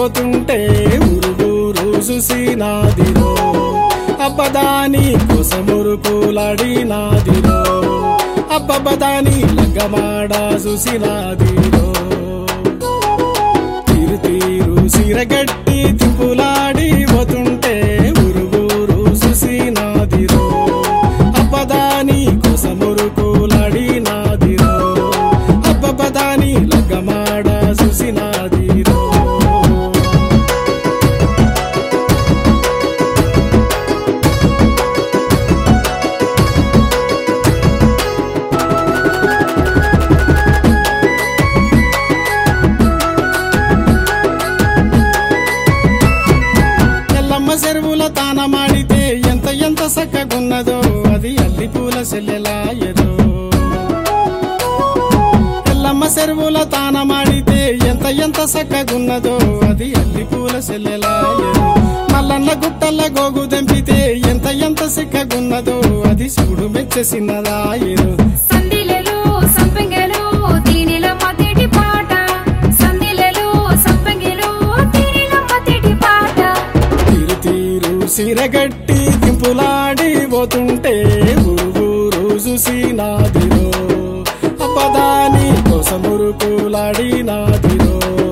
పోతుంటే ఉరుగురు చూసినాదిరో అబ్బదాని కొసమురుకులాడినాదిరో అబ్బబ్బదాని లగ్గమాడ చూసినాదిరో తీరు తీరు సిరగట్టి తింపులాడి పోతుంటే ఉరుగురు చూసినాదిరో అబ్బదాని కొసమురుకులాడినాదిరో అబ్బబ్బదాని లగ్గమాడ చూసినాదిరో ఎల్లమ్మ చెరువుల తానమాడితే ఎంత ఎంత సక్కగున్నదో అది అల్లి పూల సెల్లెలాయదో ఎల్లమ్మ చెరువుల తానమాడితే ఎంత ఎంత సక్కగున్నదో అది అల్లి పూల సెల్లెలాయదో మల్లన్న గుట్టల్ల గోగు దెంపితే ఎంత ఎంత సిక్కగున్నదో అది శివుడు మెచ్చేసినదాయరు సందిలలో సంపెంగలో దీనిల మొదటి పాట సందిలలో సంపెంగలో దీనిల మొదటి పాట తీరు తీరు సిరగట్టి దింపులాడి పోతుంటే ఊరు చూసినాదిరో అబ్బదాని కోసమురుకులాడినాదిరో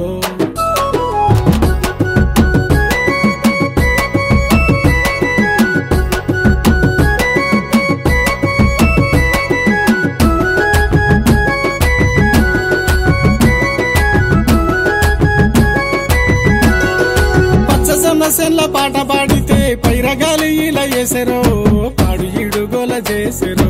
పచ్చసన్న సెల్ల పాట పాడితే పైరగాలి ఇలా చేసెరో పాడు ఇడుగోల చేసెరో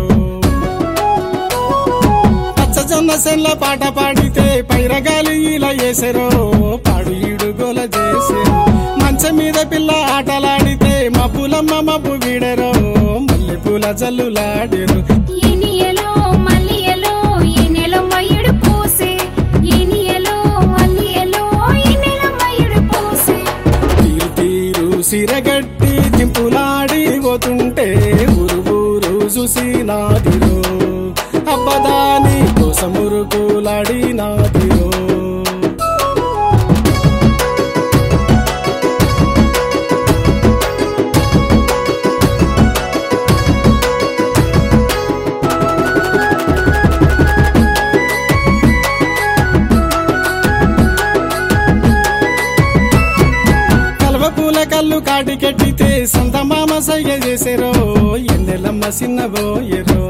పచ్చజొన్న సెల్ల పాట పాడితే పైరగాలి ఇలా చేసెరో పాడు ఇడుగోల చేసెరో మంచం మీద పిల్ల ఆటలాడితే మబ్బులమ్మ మబ్బు వీడెరో మల్లె పూల జల్లులాడెరు ఇనియలో మల్లియలో ఈ నెల మయుడు పూసే ఇనియలో మల్లియలో ఈ నెల మయుడు పూసే తీరు తీరు సిరగట్టి దింపులాడి పోతుంటే ఉరుగురు చూసినాదిరో అబ్బదాని కోసమురుకులాడినాదిరో కలవ పూల కళ్ళు కాటికెట్టితే సంత మామ సయ్య చేసేరో ఎన్నెలమ్మ సిన్నబోయెరో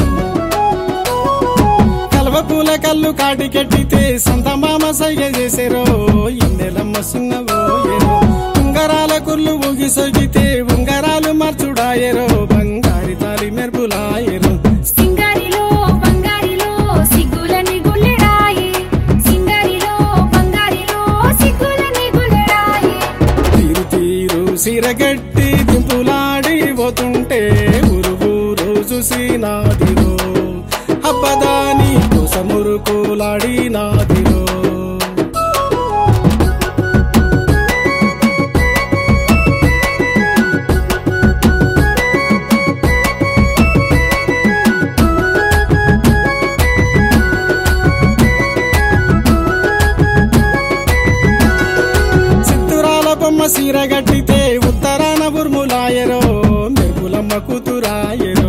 కలవ పూల కళ్ళు కాటికెట్టితే సంత మామ సయ్య చేసేరో ఎన్నెలమ్మ సిన్నబోయెరో ఉంగరాల కుర్లు ఊగి సొగితే ఉంగరాలు మార్చుడాయరో బంగారి తాలి మెరుపులాయరు సింగారిలో బంగారిలో సిగ్గులని గుల్లెడాయి సింగారిలో బంగారిలో సిగ్గులని గుల్లెడాయి తీరు తీరు సిరగట్టి దింపులాడి పోతుంటే ఉరుగురు చూసినాదిరో అబ్బదాని కోసమురుకులాడినాదిరో సిత్తురాల బొమ్మ సీర గట్టితే ఉత్తరాన బుర్ములాయరో మెరుపులమ్మ కూతురాయరో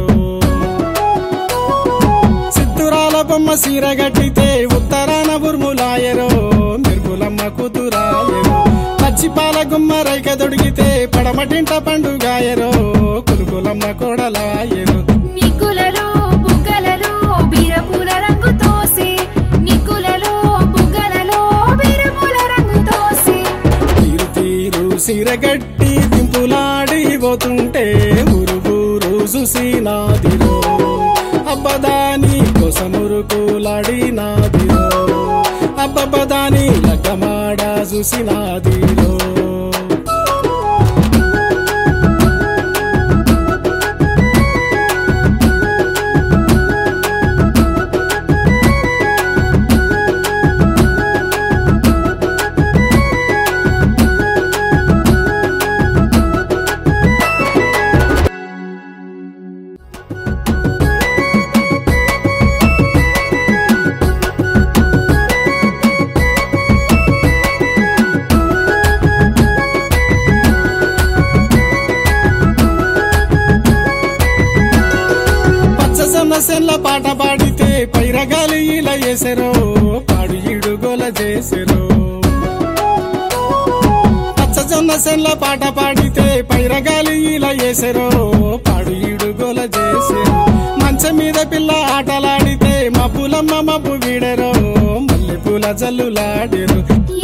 సిత్తురాల బొమ్మ సీర గట్టితే ఉత్తరాన బుర్ములాయరో మెరుపులమ్మ కూతురాయరో పచ్చిపాల గుమ్మ రైక దొడిగితే పడమటింట పండుగాయరో కులుకులమ్మ కోడలాయరో నిక్కులలో బుగ్గలలో బీరపూల రంగు తోసి నిక్కులలో బుగ్గలలో బీరపూల రంగు తోసి తీరు తీరు సిరగట్టి దింపులాడి పోతుంటే ఉరుగురు చూసినాదిరో అబ్బదాని కోసమురుకులాడినాదిరో అబ్బబ్బదాని లగ్గమాడ చూసినాదిరో సెన్ల పాట పాడితే పైరగాలి ఇలా వేసెరో పాడు ఈడుగోల చేసెరో పచ్చజొన్న సెన్ల పాట పాడితే పైరగాలి ఇలా వేసెరో పాడు ఈడుగోల చేసెరో మంచం మీద పిల్ల ఆటలాడితే మబ్బులమ్మ మబ్బు వీడెరో మల్లెపూల జల్లులాడెరు